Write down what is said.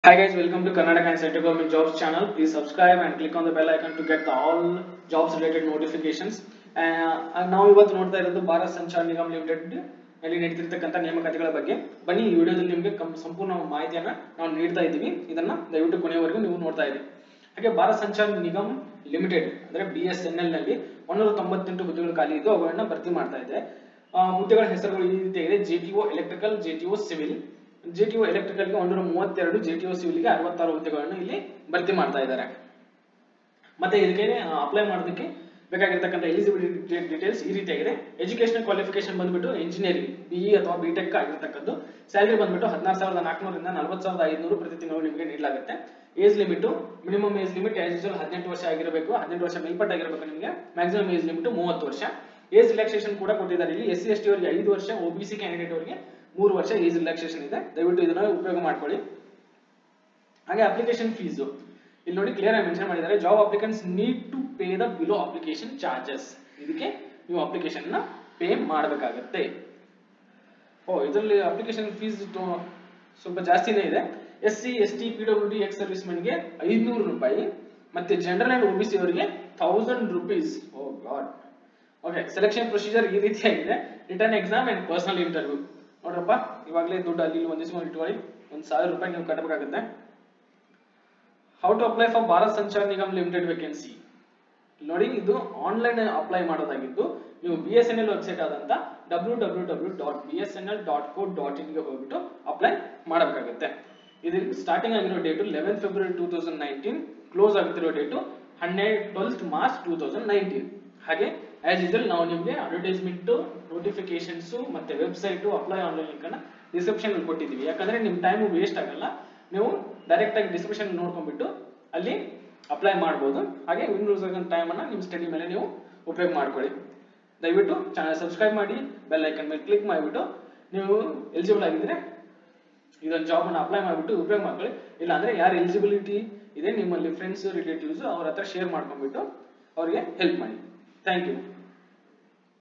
Hi guys, welcome to Karnataka and Central Government Jobs channel. Please subscribe and click on the bell icon to get the all jobs related notifications. Uh, ನಾವು ಇವತ್ತು ನೋಡ್ತಾ ಇರೋದು Bharat Sanchar Nigam limited ಅಲ್ಲಿ ನಡೀತಿರ್ತಕ್ಕಂಥ ನೇಮಕಾತಿಗಳ ಬಗ್ಗೆ ಬನ್ನಿ ಈ ವಿಡಿಯೋದಲ್ಲಿ ನಿಮಗೆ ಕಂ- ಸಂಪೂರ್ಣ ಮಾಹಿತಿಯನ್ನ ನಾವು ನೀಡ್ತಾ ಇದ್ದೀವಿ ಇದನ್ನ ದಯವಿಟ್ಟು ಕೊನೆಯವರೆಗೂ ನೀವು ನೋಡ್ತಾ ಇರಿ ಹಾಗೆ ಭಾರತ್ ಸಂಚಾರ್ ನಿಗಮ್ ಲಿಮಿಟೆಡ್ ಅಂದ್ರೆ ಬಿ ಎಸ್ ಎನ್ ಎಲ್ ನಲ್ಲಿ ಒಂದೂರ ತೊಂಬತ್ತೆಂಟು ಹುದ್ದೆಗಳು ಖಾಲಿ ಇದ್ದು ಅವುಗಳನ್ನ ಭರ್ತಿ ಮಾಡ್ತಾ ಇದೆ ಆ, ಹುದ್ದೆಗಳ ಹೆಸರುಗಳು ಈ ರೀತಿಯಾಗಿದೆ J T O electrical J T O civil J T O ಎಲೆಕ್ಟ್ರಿಕಲ್ಗೆ ಒಂದೂರ ಮೂವತ್ತೆರಡು ಜೆ ಟಿ ಒ ಸಿವಿಲ್ಗೆ ಅರವತ್ತಾರು ಹುದ್ದೆಗಳನ್ನು ಇಲ್ಲಿ ಭರ್ತಿ ಮಾಡ್ತಾ ಇದ್ದಾರೆ ಮತ್ತೆ ಇದಕ್ಕೆ ಅಪ್ಲೈ ಮಾಡೋದಕ್ಕೆ ಬೇಕಾಗಿರ್ತಕ್ಕಂಥ ಎಲಿಜಿಬಿಲಿಟಿ ಡೀಟೇಲ್ಸ್ ಈ ರೀತಿಯಾಗಿದೆ ಎಜುಕೇಶನ್ ಕ್ವಾಲಿಫಿಕೇಶನ್ ಬಂದ್ಬಿಟ್ಟು ಇಂಜಿನಿಯರಿಂಗ್ ಬಿಇ ಅಥವಾ ಬಿಟೆಕ್ ಆಗಿರ್ತಕ್ಕದ್ದು ಸ್ಯಾಲರಿ ಬಂದ್ಬಿಟ್ಟು ಹದಿನಾರು ಸಾವಿರದ ನಾಲ್ಕುನೂರಿಂದ ನಲವತ್ತು ಸಾವಿರದ ಐದುನೂರು ಪ್ರತಿ ತಿಂಗಳು ನಿಮಗೆ ನೀಡಲಾಗುತ್ತೆ age limit minimum age limit as usual ಹದಿನೆಂಟು ವರ್ಷ ಆಗಿರಬೇಕು ಹದಿನೆಂಟು ವರ್ಷ ಮೇಲ್ಪಟ್ಟಾಗಿರಬೇಕು ನಿಮಗೆ ಮ್ಯಾಕ್ಸಿಮಮ್ ಏಜ್ ಲಿಮಿಟ್ ಮೂವತ್ತು ವರ್ಷ ಏಜ್ ರಿಲ್ಯಾಕ್ಸೇಷನ್ ಕೂಡ ಕೊಟ್ಟಿದ್ದಾರೆ ಇಲ್ಲಿ ಎಸ್ ಸಿ ಎಸ್ ಟಿ ಅವರಿಗೆ ಐದು ವರ್ಷ ಒ ಬಿ ಸಿ ಕ್ಯಾಂಡಿಡೇಟ್ ಅವರಿಗೆ ಮೂರು ವರ್ಷ ಏಜ್ ರಿಲ್ಯಾಕ್ಸೇಷನ್ ಇದೆ ದಯವಿಟ್ಟು ಇದನ್ನ ಉಪಯೋಗ ಮಾಡ್ಕೊಳ್ಳಿ ಹಾಗೆ ಅಪ್ಲಿಕೇಶನ್ ಫೀಸು ಇಲ್ಲಿ ನೋಡಿ ಕ್ಲಿಯರ್ ಆಗಿ ಮೆನ್ಷನ್ ಮಾಡಿದ್ದಾರೆ job applicants need to pay the below application charges ಇದಕ್ಕೆ ನೀವು ಅಪ್ಲಿಕೇಶನ್ ನ ಪೇ ಮಾಡಬೇಕಾಗತ್ತೆ ಓ ಇದರಲ್ಲಿ ಅಪ್ಲಿಕೇಶನ್ ಫೀಸ್ ಸ್ವಲ್ಪ ಜಾಸ್ತಿನೇ ಇದೆ S C S T P W D ex service ಗೆ ಐದ್ನೂರು ರೂಪಾಯಿ ಮತ್ತೆ ಜನರಲ್ ಅಂಡ್ ಒಬಿಸಿ ಅವರಿಗೆ thousand rupees oh god okay selection procedure ಈ ರೀತಿಯಾಗಿದೆ written exam and personal interview ನೋಡ್ರಪ್ಪ ಇವಾಗಲೇ ದುಡ್ಡು ಅಲ್ಲಿ ಒಂದಿಸ್ಕೊಂಡು ಇಟ್ಕೊಳ್ಳಿ ಒಂದು ಸಾವಿರ ರೂಪಾಯಿ ನೀವು ಕಟ್ಟಬೇಕಾಗುತ್ತೆ how to apply for Bharat Sanchar Nigam Limited vacancy ನೋಡಿ ಇದು ಆನ್ಲೈನ್ ಅಪ್ಲೈ ಮಾಡೋದಾಗಿದ್ದು ನೀವು B S N L website ಆದಂತ W W W dot B S N L dot co dot ಇನ್ಗೆ ಹೋಗ್ಬಿಟ್ಟು ಅಪ್ಲೈ ಮಾಡಬೇಕಾಗುತ್ತೆ ಇದು ಸ್ಟಾರ್ಟಿಂಗ್ ಆಗಿರೋ date eleven February two thousand nineteen close ಆಗುತ್ತಿರೋ ಡೇಟು ಹನ್ನೆರಡು twelfth March two thousand nineteen ಹಾಗೆ ಆಸ್ ಯೂಶಲ್ ನಾವು ನಿಮಗೆ ಅಡ್ವರ್ಟೈಸ್ಮೆಂಟ್ ನೋಟಿಫಿಕೇಶನ್ಸ್ ಮತ್ತೆ ವೆಬ್ಸೈಟ್ ಅಪ್ಲೈ ಆನ್ಲೈನ್ ಲಿಂಕ್ ಅನ್ನ ಡಿಸ್ಕ್ರಿಪ್ಷನ್ ಕೊಟ್ಟಿದ್ದೀವಿ ಯಾಕಂದ್ರೆ ನಿಮ್ ಟೈಮ್ ವೇಸ್ಟ್ ಆಗಲ್ಲ ನೀವು ಡೈರೆಕ್ಟ್ ಆಗಿ ಡಿಸ್ಕ್ರಿಪ್ಷನ್ ನೋಡ್ಕೊಂಡ್ಬಿಟ್ಟು ಅಲ್ಲಿ ಅಪ್ಲೈ ಮಾಡ್ಬೋದು ಹಾಗೆ ವಿಂಡೋಸ್ ಟೈಮ್ ಅನ್ನ ನಿಮ್ಮ ಸ್ಟಡಿ ಮೇಲೆ ನೀವು ಉಪಯೋಗ ಮಾಡ್ಕೊಳ್ಳಿ ದಯವಿಟ್ಟು ಚಾನಲ್ ಸಬ್ಸ್ಕ್ರೈಬ್ ಮಾಡಿ ಬೆಲ್ ಐಕನ್ ಮೇಲೆ ಕ್ಲಿಕ್ ಮಾಡಿಬಿಟ್ಟು ನೀವು ಎಲಿಜಿಬಲ್ ಆಗಿದ್ರೆ ಇದೊಂದು ಜಾಬ್ ಅನ್ನ ಅಪ್ಲೈ ಮಾಡಿಬಿಟ್ಟು ಉಪಯೋಗ ಮಾಡ್ಕೊಳ್ಳಿ ಇಲ್ಲ ಅಂದ್ರೆ ಯಾರು ಎಲಿಜಿಬಿಲಿಟಿ ಇದೆ ನಿಮ್ಮಲ್ಲಿ ಫ್ರೆಂಡ್ಸ್ ರಿಲೇಟಿವ್ಸ್ ಅವ್ರ ಹತ್ರ ಶೇರ್ ಮಾಡ್ಕೊಂಡ್ಬಿಟ್ಟು ಅವ್ರಿಗೆ ಹೆಲ್ಪ್ ಮಾಡಿ ಥ್ಯಾಂಕ್ ಯು